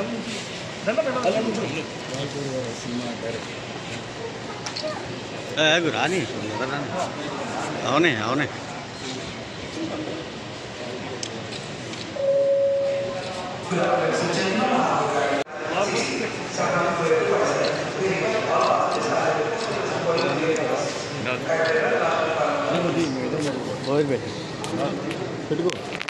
ఆగు రాని రాని అవునే అవునే పెట్టుకో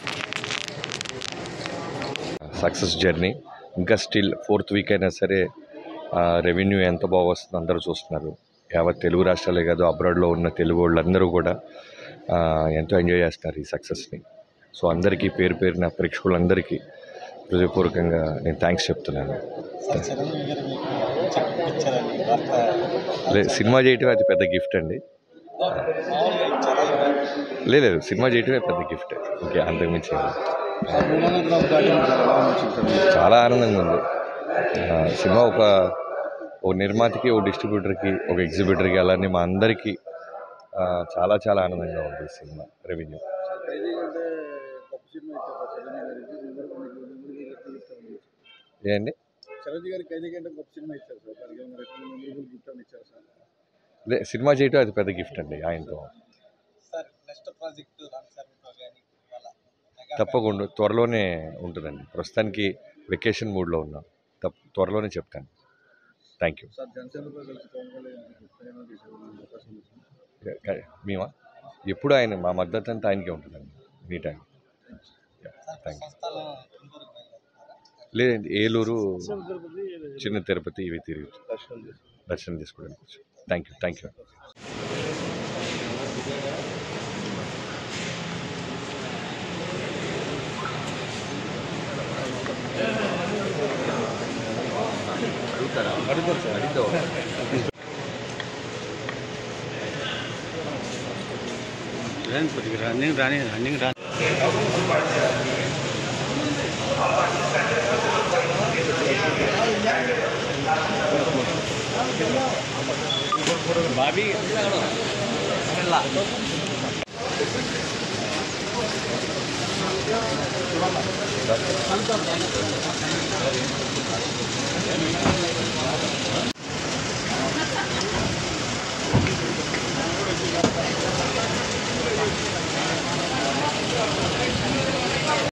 సక్సెస్ జర్నీ ఇంకా స్టిల్ ఫోర్త్ వీక్ అయినా సరే రెవెన్యూ ఎంత బాగా వస్తుందో అందరూ చూస్తున్నారు యావత్ తెలుగు రాష్ట్రాలే కాదు అబ్రాడ్లో ఉన్న తెలుగు వాళ్ళందరూ కూడా ఆ, ఎంతో ఎంజాయ్ చేస్తున్నారు ఈ సక్సెస్ని సో అందరికీ పేరు పేరున ప్రేక్షకులందరికీ హృదయపూర్వకంగా నేను థ్యాంక్స్ చెప్తున్నాను లే సినిమా చేయటమే అది పెద్ద గిఫ్ట్ అండి లేదు లేదు సినిమా చేయటమే పెద్ద గిఫ్ట్ ఓకే అంతకుమించి ఏం లేదు. చాలా ఆనందంగా ఉంది ఆ, సినిమా ఒక ఓ నిర్మాతకి ఓ డిస్ట్రిబ్యూటర్కి ఒక ఎగ్జిబిటర్కి అలానే మా అందరికీ ఆ, చాలా చాలా ఆనందంగా ఉంది ఈ సినిమా రెవెన్యూ ఏంటి చిరంజీవి గారికి ఖైదీ కంటే గొప్ప సినిమా ఇచ్చారు సార్ దానికి ఏమైనా మెమరబుల్ గిఫ్ట్ అని ఇచ్చారు సార్ లే సినిమా చేయటం అది పెద్ద గిఫ్ట్ అండి ఆయనతో సార్ నెక్స్ట్ ప్రాజెక్ట్ రామ్ చరణ్తో కానీ ఇవాళ మెగా తప్పకుండా త్వరలోనే ఉంటుందండి ప్రస్తుతానికి వెకేషన్ మూడ్లో ఉన్నాం తప్ప త్వరలోనే చెప్తాను థ్యాంక్ యూ సార్ జనసేనతో కలిసి పవన్ కళ్యాణ్ ప్రయాణం చేసే అవకాశం ఉంది సార్ మేమా ఎప్పుడు ఆయన మా మద్దతు అంతా ఆయనకే ఉంటుందండి మీ టైం సార్ థ్యాంక్ యూ సంస్థలు గుంటూరుకు బయలుదేరుతారా లేదండి ఏలూరు చిన్న తిరుపతి ఇవి తిరిగి దర్శనం చేసి దర్శనం చేసుకోవడానికి థ్యాంక్ యూ థ్యాంక్ యూ రాని కొద్దిగా రన్నింగ్ రాని రన్నింగ్ రాని బాబీ Thank